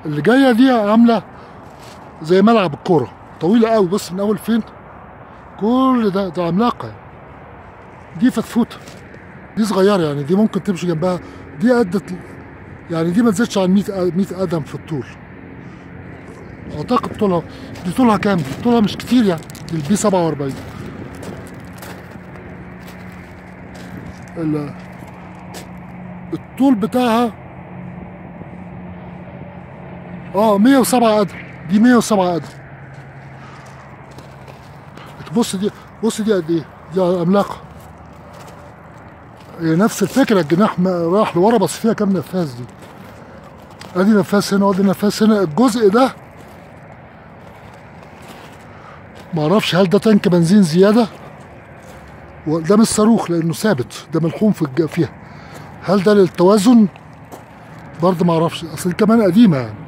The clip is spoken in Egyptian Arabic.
اللي جايه دي عامله زي ملعب الكوره طويله قوي بص من اول فين كل ده ده عملاقه دي فتفوته دي صغيره يعني دي ممكن تمشي جنبها دي قدت يعني دي ما تزيدش عن 100 100 قدم في الطول اعتقد طولها دي طولها كام؟ دي طولها مش كتير يعني دي البي 47 ال- الطول بتاعها اه 107 قدم دي 107 قدم بص دي بص دي قد ايه دي عملاقه هي نفس الفكره الجناح ما راح لورا بس فيها كام نفاذ دي ادي نفاذ هنا وادي نفاذ هنا الجزء ده معرفش هل ده تانك بنزين زياده وده مش صاروخ لانه ثابت ده ملحوم في الج- فيها هل ده للتوازن برضه معرفش اصل دي كمان قديمه يعني